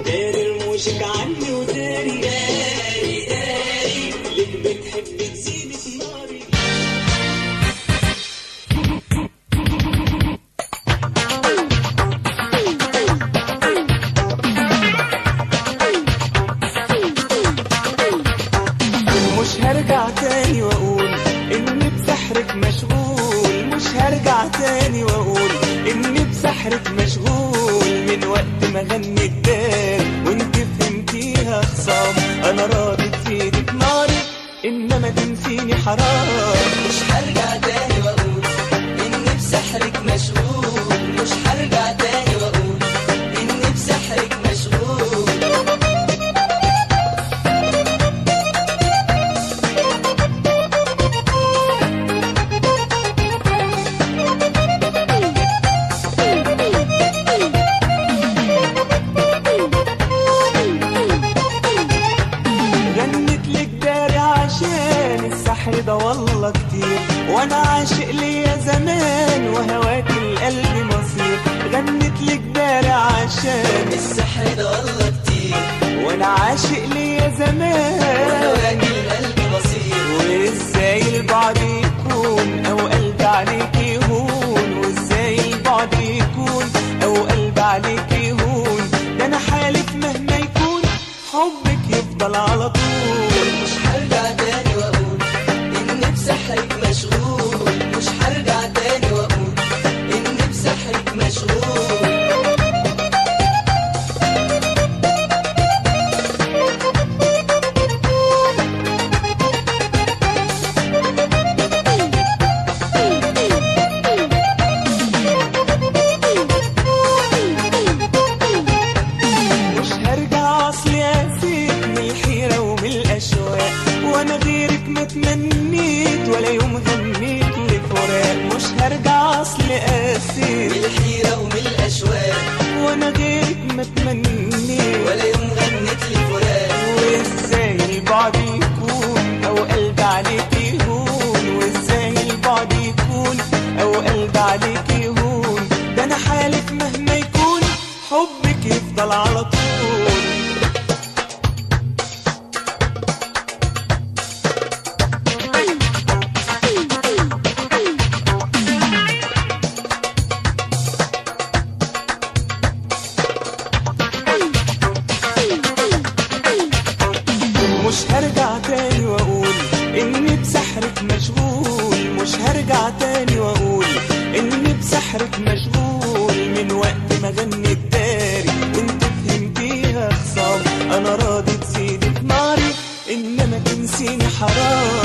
داري رموشك عني وداري داري داري ليه بتحب تزيد في ناري مش هرجع تاني واقول اني بسحرك مشغول مش هرجع تاني واقول اني بسحرك مشغول من وقت ما غني الدار وانت فهمتيها خصام انا راضي تفيدك ناري انما تنسيني حرام مش هرجع تاني واقول اني بسحرك مشغول مش هرجع تاني واقول اني بسحرك مشغول غنت لك داري عشان السحر ده والله كتير وانا عاشق ليا زمان وهواك القلب مصير غنت لك داري عشان السحر ده والله كتير وانا عاشق ليا زمان هواك القلب بصير وازاي البعد يكون او قلب عليك يهون وازاي البعد يكون او قلب عليك يهون ده انا حالف مهما يكون حبك يفضل على طول مش هرجع تاني واقول اني بسحرك مشغول مش هرجع تاني واقول اني بسحرك مشغول مش هرجع اصلي اسيك من الحيرة ومن الاشواق وانا غيرك ما تمنيت ولا يوم غنيت لفراق مش هرجع اصلي اسيك من الحيرة ومن الأشواق وانا غيرك ما تمنيت ولا يوم غنت لي فراق وازاي البعد يكون او قلب عليك يهون وازاي البعد يكون او قلب عليك يهون ده انا حالف مهما يكون حبك يفضل على طول مش هرجع تاني واقول اني بسحرك مشغول مش هرجع تاني واقول اني بسحرك مشغول من وقت ما غني الداري وانت فهمتيها خصام انا راضي تزيدك ناري انما تنسيني حرام